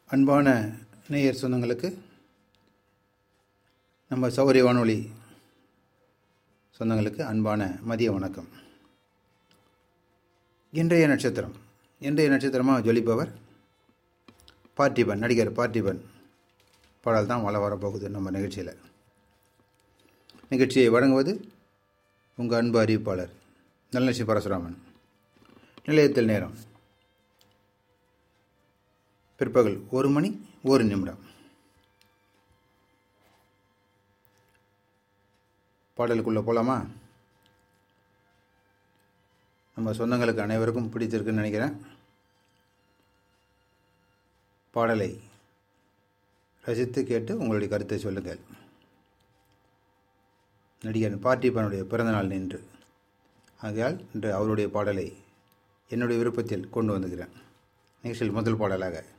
அன்பான நேயர் சொந்தங்களுக்கு நம்ம சௌரிய வானொலி சொந்தங்களுக்கு அன்பான மதிய வணக்கம் இன்றைய நட்சத்திரம் இன்றைய நட்சத்திரமாக ஜொலிப்பவர் பார்த்திபன் நடிகர் பார்த்திபன் பாடல் தான் வள வரப்போகுது நம்ம நிகழ்ச்சியில் நிகழ்ச்சியை வழங்குவது உங்கள் அன்பு அறிவிப்பாளர் நல்லசி பரசுராமன் நிலையத்தில் நேரம் பிற்பகல் ஒரு மணி ஒரு நிமிடம் பாடலுக்குள்ளே போகலாமா நம்ம சொந்தங்களுக்கு அனைவருக்கும் பிடித்திருக்குன்னு நினைக்கிறேன் பாடலை ரசித்து கேட்டு உங்களுடைய கருத்தை சொல்லுங்கள் நடிகர் பார்த்திபனுடைய பிறந்தநாள் நின்று ஆகையால் இன்று அவருடைய பாடலை என்னுடைய விருப்பத்தில் கொண்டு வந்துக்கிறேன் நிகழ்ச்சியில் முதல் பாடலாக